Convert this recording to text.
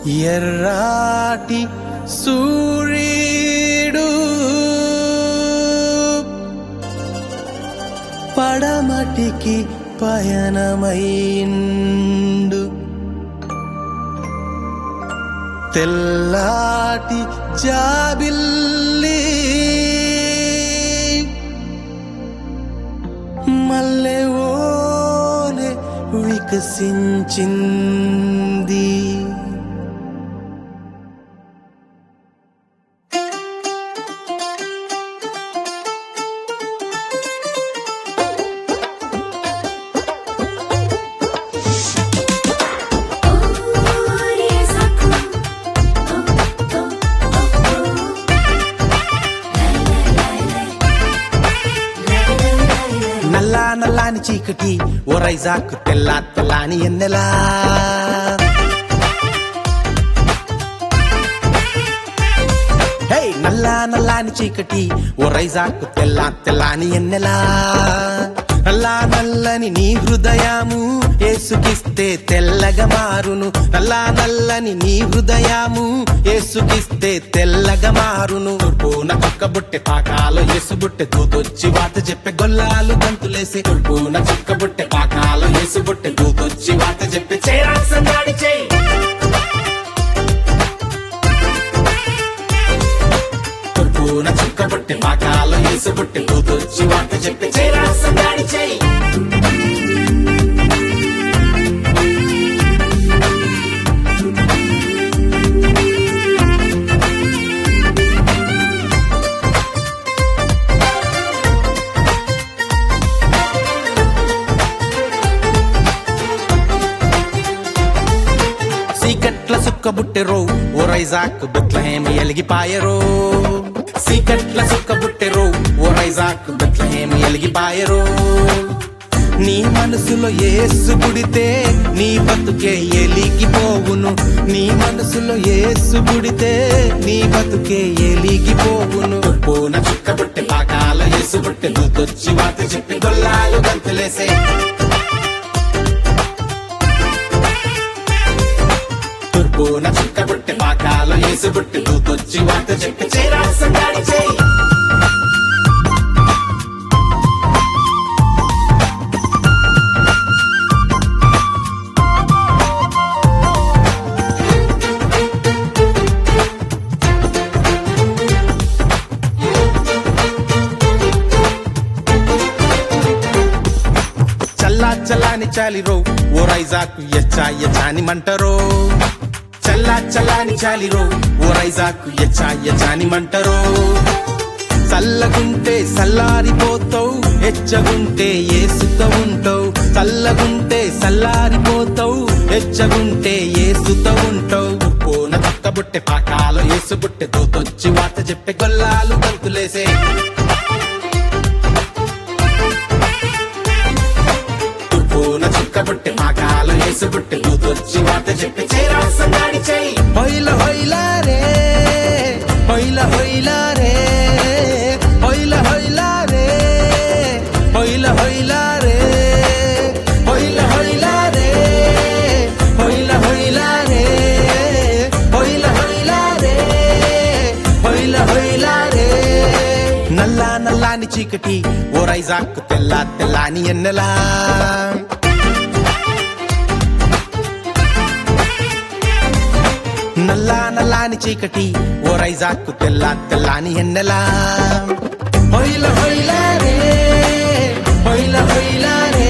ఎర్రాటి సూర్యుడు పడమటికి పయనమైండు తెల్లాటి జాబిల్లి మల్లె ఓలే వికసించింది నల్లా నల్లాని చీకటి ఓ రైజాకు తెల్లా తెల్లాని ఎన్నెలా హే నల్లా నల్లాని చీకటి ఓ రైజాకు తెల్లా తెల్లాని ఎన్నెలా నల్లా నల్లని నీ హృదయము ఏసుకిస్తే తెల్లగా మారును నల్లా నల్లని నీ హృదయము ఏసుకిస్తే తెల్లగా మారును తూర్పున చుక్క బుట్టె పాకాలో ఏసు బుట్టె దూతొచ్చి వాత చెప్పే గొల్లాలు గంతులేసి తూర్పున చుక్క బుట్టె పాకాలో ఏసు బుట్టె దూతొచ్చి వాత చెప్పే చేరాసంగాడి చేయి తూర్పున చుక్క బుట్టె పాకాలో ఏసు బుట్టె దూతొచ్చి వాత చెప్పే చేరాసంగాడి చేయి సీకట్ల సుక్క బుట్టెరో ఓ రైజాక్ బెత్లహేమ ఎలిగిపాయరో సీకట్ల సుక్క బుట్టెరో ఓ రైజాక్ బెత్లహేమ ఎలిగిపాయరో నీ మనసులో ఏసు గుడితే నీ బతుకే ఎలిగిపోవును నీ మనసులో ఏసు గుడితే నీ బతుకే ఎలిగిపోవును పూన చుక్క బుట్టె పాకాల ఏసు బుట్టె దూతొచ్చి వాత చెప్పి గొల్లాలు గంతులేసే తూర్పున చుక్క బుట్టె పాకాలో ఏసు బుట్టె దూతొచ్చి వాత చెప్పి చేరాసంగాడి చేయి చల్లా చల్లాని చాలిరో ఓ రైజాకు ఎచ్చా ఎచ్చాని మంటరో చల్లా చల్లాని చాలిరో ఓ రైజాకు ఎచ్చా ఎచ్చాని మంటరో చల్లగుంటే సల్లారిపోతావు ఎచ్చగుంటే ఏసుతో ఉంటావు చల్లగుంటే సల్లారిపోతావు ఎచ్చగుంటే ఏసుతో ఉంటావు పోన చక్క బుట్టె పాకాలో ఏసు బుట్టె దూతొచ్చి వాత చెప్పే గొల్లాలు గంతులేసే పూన చుక్క బుట్టె పాకాలు ఏసు బుట్టె దూతొచ్చి వాత చెప్పి చేరాసంగాడి చేయి హొయిల హొయిల రే హొయిల హొయిల రే హొయిల హొయిల రే హొయిల హొయిల రే హొయిల హొయిల రే హొయిల హొయిల రే హొయిల హొయిల రే హొయిల హొయిల రే నల్లా నల్లాని చీకటి ఓ రైజాక్ తెల్లా తెల్లాని ఎన్నెలా నల్లా నల్లాని చీకటి ఓ రైజాక్ తెల్లా తెల్లాని ఎన్నెలా హొయిల హొయిల రే హొయిల హొయిల రే